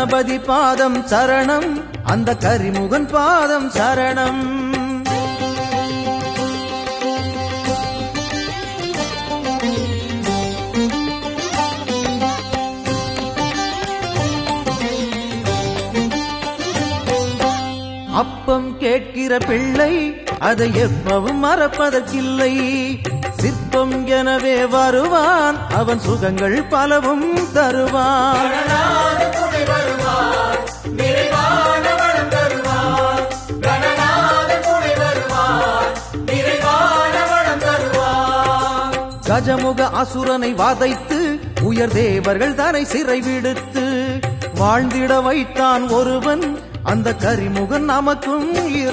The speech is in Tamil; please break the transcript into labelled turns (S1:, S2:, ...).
S1: கணபதி பாதம் சரணம் அந்த கரிமுகன் பாதம் சரணம் அப்பம் கேட்கிற பிள்ளை அதை எப்பவும் மறப்பதற்கில்லை சிற்பம் எனவே வருவான் அவன் சுகங்கள் பலவும் தருவான்
S2: கணநாதன் துணை வருவார் நிறைவான வளம் தருவார் கணநாதன் துணை வருவார் நிறைவான வளம் தருவார்
S1: கஜமுக அசுரனை வதைத்து உயர் தேவர்கள் தரை சிறை விடுத்து வாழ்ந்திட வைத்தான் ஒருவன் அந்த கரிமுகன் நமக்கும்